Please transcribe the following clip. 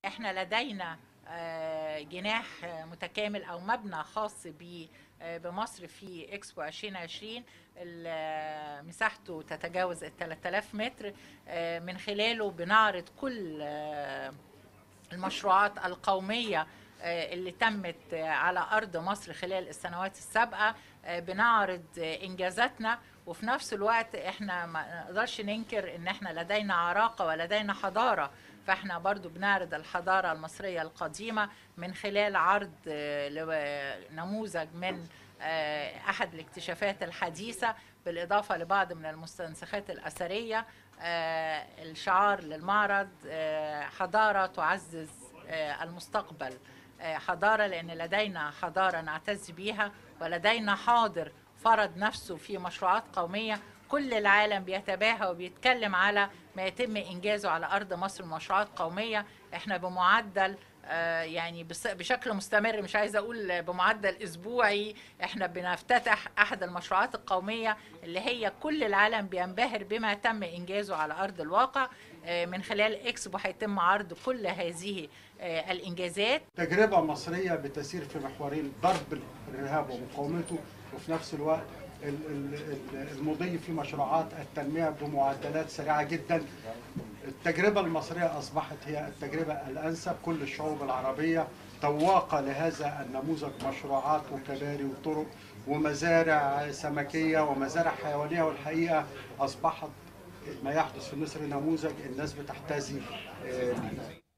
احنا لدينا آه، جناح آه، متكامل او مبنى خاص ب آه، بمصر في اكسبو 2020 ال- آه، مساحته تتجاوز ال 3000 متر آه، من خلاله بنعرض كل آه، المشروعات القومية آه، اللي تمت آه، على أرض مصر خلال السنوات السابقة آه، بنعرض آه، إنجازاتنا وفي نفس الوقت احنا ما نقدرش ننكر ان احنا لدينا عراقة ولدينا حضارة فاحنا برضو بنعرض الحضارة المصرية القديمة من خلال عرض آه، لو- نموذج من آه، أحد الاكتشافات الحديثة بالإضافة لبعض من المستنسخات الأثرية آه، الشعار للمعرض آه، حضارة تعزز آه، المستقبل آه، حضارة لأن لدينا حضارة نعتز بيها ولدينا حاضر فرض نفسه في مشروعات قومية كل العالم بيتباهى وبيتكلم على ما يتم إنجازه على أرض مصر من مشروعات قومية احنا بمعدل آه، يعني بس- بشكل مستمر مش عايزه اقول بمعدل اسبوعي احنا بنفتتح احد المشروعات القوميه اللي هي كل العالم بينبهر بما تم انجازه على ارض الواقع آه، من خلال اكسبو هيتم عرض كل هذه آه، الانجازات تجربة مصرية بتسير في محورين ضرب الإرهاب ومقاومته وفي نفس الوقت ال- ال- ال- المضي في مشروعات التنمية بمعدلات سريعة جدا التجربة المصرية أصبحت هي التجربة الأنسب كل الشعوب العربية طواقة لهذا النموذج مشروعات وكباري وطرق ومزارع سمكية ومزارع حيوانية والحقيقة أصبحت ما يحدث في مصر نموذج الناس بتحتذي آه، به